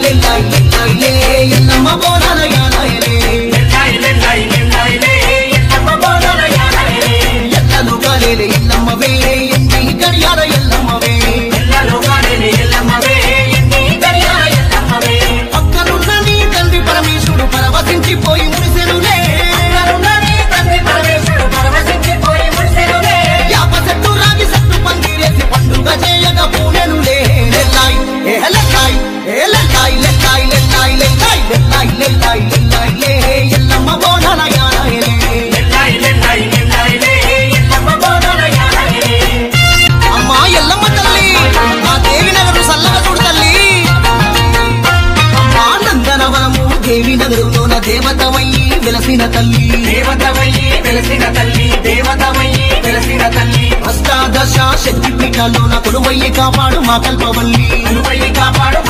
లెల్లాయి లెల్లాయి లే ఎల్లమ్మ బోనాల యానాయలే లెల్లాయి లెల్లాయి లెల్లాయి లే ఎల్లమ్మ బోనాల యానాయలే ఎల్లలు కాలేలే ఎల్లమ్మవే ఎండి గడియాల ఎల్లమ్మవే ఎల్లలో కాలేని ఎల్లమ్మవే ఎన్ని గడియాల ఎల్లమ్మవే పక్కనున్న నీ తండ్రి పరమేశుడు పరవశించిపోయి ముడిసెనులే కరుణని తండ్రి పరమేశ్వరుడు పరవశించిపోయి ముడిసెనులే యాప చెట్టు రాగి చెట్టు పందిరేసి పండుగ చేయగా పూనెనులే లెల్లాయి ఏ లెల్లాయి ఏ లెల్లాయి లెల్లాయి లెల్లాయి లెల్లాయి లెల్లాయి లెల్లాయి లెల్లాయి లే ఎల్లమ్మ బోనాల యానాయలే లెల్లాయి లెల్లాయి లెల్లాయి లే ఎల్లమ్మ బోనాల యానాయలే అమ్మా ఎల్లమ్మ తల్లి ఆ దేవి నగరు సల్లగా చూడు తల్లి అమ్మా నందనవనము దేవి నగరులోన దేవతమయ్యి వెలసిన తల్లి దేవతమయ్యి వెలసిన తల్లి దేవతమయ్యి వెలసిన తల్లి అష్టాదశ శక్తి పీఠాల్లోన కొలువయ్యి కాపాడు మా కల్పవల్లి అనువయ్యి కాపాడు